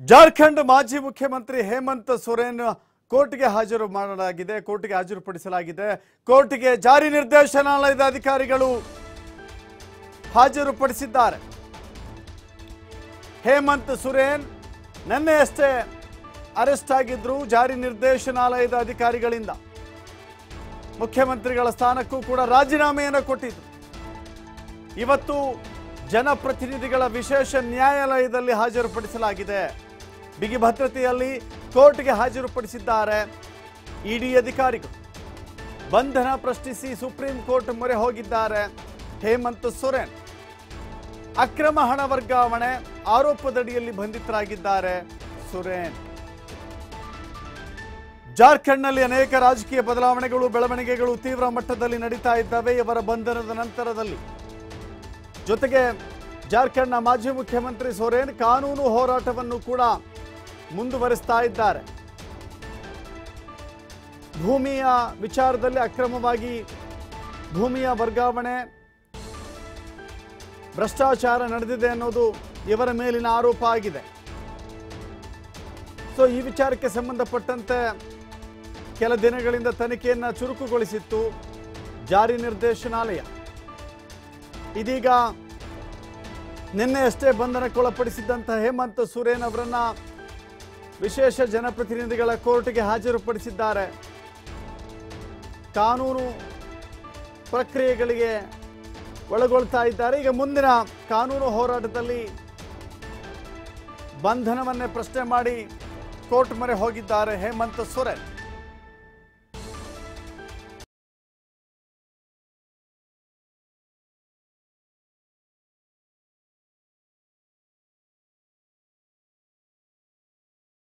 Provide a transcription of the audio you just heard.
ಜಾರ್ಖಂಡ್ ಮಾಜಿ ಮುಖ್ಯಮಂತ್ರಿ ಹೇಮಂತ್ ಸೊರೇನ್ ಕೋರ್ಟ್ಗೆ ಹಾಜರು ಮಾಡಲಾಗಿದೆ ಕೋರ್ಟ್ಗೆ ಹಾಜರುಪಡಿಸಲಾಗಿದೆ ಕೋರ್ಟ್ಗೆ ಜಾರಿ ನಿರ್ದೇಶನಾಲಯದ ಅಧಿಕಾರಿಗಳು ಹಾಜರುಪಡಿಸಿದ್ದಾರೆ ಹೇಮಂತ್ ಸುರೇನ್ ನಿನ್ನೆಯಷ್ಟೇ ಅರೆಸ್ಟ್ ಆಗಿದ್ರು ಜಾರಿ ನಿರ್ದೇಶನಾಲಯದ ಅಧಿಕಾರಿಗಳಿಂದ ಮುಖ್ಯಮಂತ್ರಿಗಳ ಸ್ಥಾನಕ್ಕೂ ಕೂಡ ರಾಜೀನಾಮೆಯನ್ನು ಕೊಟ್ಟಿದ್ರು ಇವತ್ತು ಜನಪ್ರತಿನಿಧಿಗಳ ವಿಶೇಷ ನ್ಯಾಯಾಲಯದಲ್ಲಿ ಹಾಜರುಪಡಿಸಲಾಗಿದೆ ಬಿಗಿ ಭದ್ರತೆಯಲ್ಲಿ ಕೋರ್ಟ್ಗೆ ಹಾಜರುಪಡಿಸಿದ್ದಾರೆ ಇಡಿ ಅಧಿಕಾರಿಗಳು ಬಂಧನ ಪ್ರಶ್ನಿಸಿ ಸುಪ್ರೀಂ ಕೋರ್ಟ್ ಮೊರೆ ಹೋಗಿದ್ದಾರೆ ಹೇಮಂತ್ ಸೊರೇನ್ ಅಕ್ರಮ ಹಣ ವರ್ಗಾವಣೆ ಆರೋಪದಡಿಯಲ್ಲಿ ಬಂಧಿತರಾಗಿದ್ದಾರೆ ಸುರೇನ್ ಜಾರ್ಖಂಡ್ನಲ್ಲಿ ಅನೇಕ ರಾಜಕೀಯ ಬದಲಾವಣೆಗಳು ಬೆಳವಣಿಗೆಗಳು ತೀವ್ರ ಮಟ್ಟದಲ್ಲಿ ನಡೀತಾ ಇದ್ದಾವೆ ಇವರ ಬಂಧನದ ನಂತರದಲ್ಲಿ ಜೊತೆಗೆ ಜಾರ್ಖಂಡ್ನ ಮಾಜಿ ಮುಖ್ಯಮಂತ್ರಿ ಸೊರೇನ್ ಕಾನೂನು ಹೋರಾಟವನ್ನು ಕೂಡ ಮುಂದುವರಿಸ್ತಾ ಇದ್ದಾರೆ ಭೂಮಿಯ ವಿಚಾರದಲ್ಲಿ ಅಕ್ರಮವಾಗಿ ಭೂಮಿಯ ವರ್ಗಾವಣೆ ಭ್ರಷ್ಟಾಚಾರ ನಡೆದಿದೆ ಅನ್ನೋದು ಇವರ ಮೇಲಿನ ಆರೋಪ ಆಗಿದೆ ಸೊ ಈ ವಿಚಾರಕ್ಕೆ ಸಂಬಂಧಪಟ್ಟಂತೆ ಕೆಲ ದಿನಗಳಿಂದ ತನಿಖೆಯನ್ನು ಚುರುಕುಗೊಳಿಸಿತ್ತು ಜಾರಿ ನಿರ್ದೇಶನಾಲಯ ಇದೀಗ ನಿನ್ನೆಯಷ್ಟೇ ಬಂಧನಕ್ಕೊಳಪಡಿಸಿದ್ದಂಥ ಹೇಮಂತ್ ಸುರೇನ್ ಅವರನ್ನ ವಿಶೇಷ ಜನಪ್ರತಿನಿಧಿಗಳ ಕೋರ್ಟ್ಗೆ ಹಾಜರುಪಡಿಸಿದ್ದಾರೆ ಕಾನೂನು ಪ್ರಕ್ರಿಯೆಗಳಿಗೆ ಒಳಗೊಳ್ತಾ ಇದ್ದಾರೆ ಈಗ ಮುಂದಿನ ಕಾನೂನು ಹೋರಾಟದಲ್ಲಿ ಬಂಧನವನ್ನೇ ಪ್ರಶ್ನೆ ಮಾಡಿ ಕೋರ್ಟ್ ಮೊರೆ ಹೋಗಿದ್ದಾರೆ ಹೇಮಂತ್ ಸೊರೇನ್